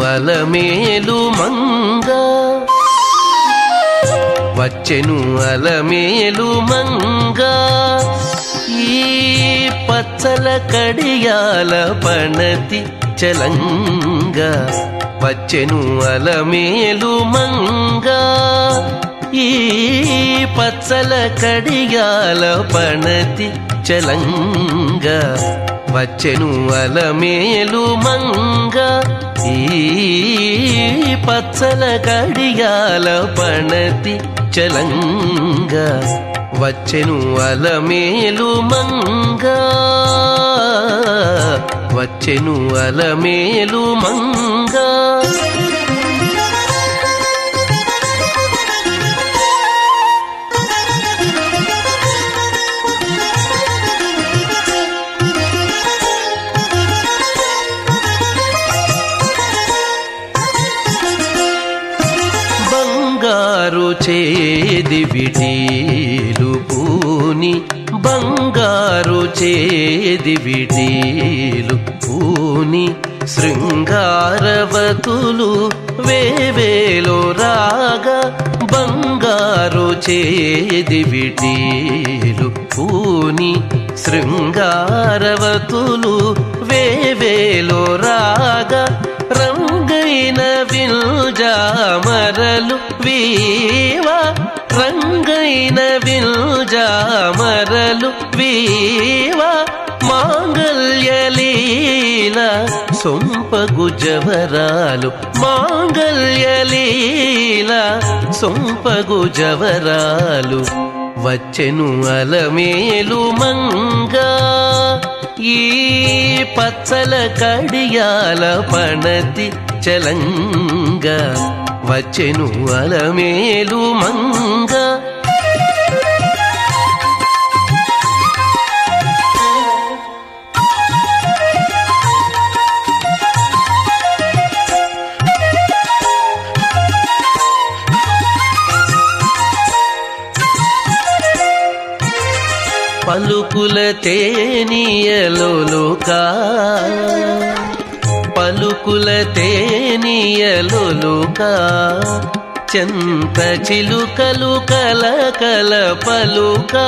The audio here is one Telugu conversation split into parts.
అలమేలు మంగ వచ్చెను అలమేలు మంగ ఈ పచ్చల కడియాల పణతి చలంగ వచ్చెను అలమేలు మంగ ఈ పచ్చల కడియాల పణతి చలంగ వచ్చెను అలమేలు మంగ ఈ పచ్చల కడియాల పణతి చలంగ వచ్చెను అలమేలు మంగ వచ్చెను అలమేలు మంగ బంగారు చేది విటీలు పూని బంగారు చేది విటీలు పూని శృంగారవతులు వేవేలో రాగా బంగారు చేది విటీలు పూని శృంగారవతులు వేవేలో రాగా రంగైన విల్జామరలు వీవా రంగైన విల్జామరలు వీవా మాంగల్యలీల సొంపగు జవరాలు మాంగల్యలీల సొంపగు జవరాలు వచ్చెను అలమేలు మంగా ఈ పచ్చల కడియాల పణతి చలంగ వచ్చెను అలమేలు మంగ పలుకుల తేనియలోలుకా పలుకుల తేనియలోలుకా చెంత చిలుకలు కల కల పలుకా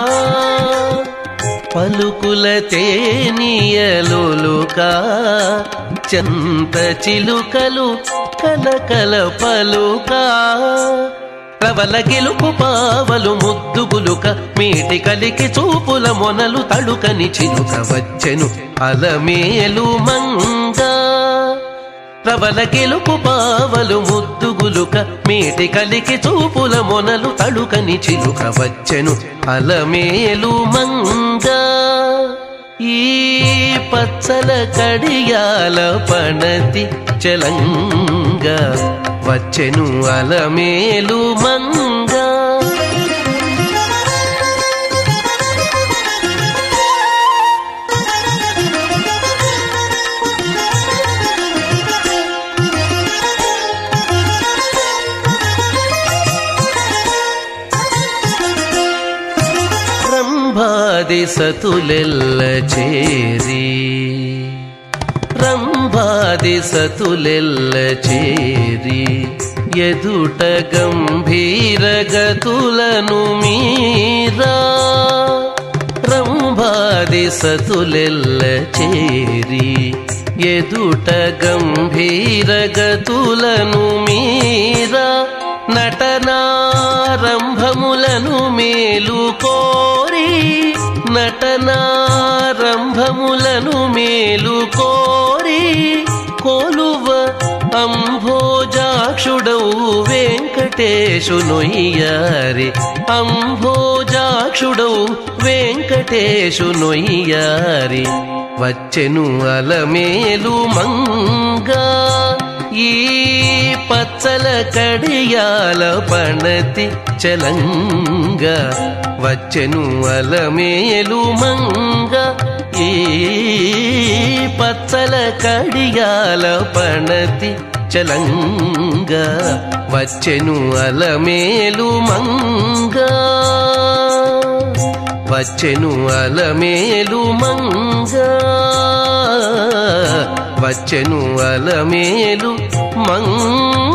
పలుకుల తేనియలోలుకా చెంత చిలుకలు కల కల పలుకా ప్రవల గెలుపు పావలు ముద్దుగులుక మీటి కలికి చూపుల మొనలు తడుకని చిలుక వచ్చెను అలమేలు మంగ ప్రవల గెలుపు పావలు ముద్దుగులుక మీటి కలికి చూపుల మొనలు తడుకని చిలుక వచ్చెను అలమేలు మంగ ఈ పచ్చల కడియాల పణతి చలంగ వచ్చెను అలమేలు మంగ రంభాది సతులెల్ల చేరి రంభాది సతులెల్ల చేరి ఎదుట గంభీర గతులను మీరా రంభాది సతులెల్ల చేరి ఎదుట గంభీర గతులను మీరా నటనారంభములను మేలు కోరి నటనారంభములను మేలు కోరి కోలువ అంభోజాక్షుడవు వెంకటేశునొయ్యారి అంభోజాక్షుడవు వెంకటేశునొయ్యారి వచ్చెను అలమేలు మంగా ఈ పచ్చల కడియాల పణతి చలంగ వచ్చెను అలమేలు మంగ ఈ పచ్చల కడియాల పణతి చలంగ వచ్చెను అలమేలు మంగ వచ్చెను అలమేలు మంగ వచ్చెను అలమేలు మంగ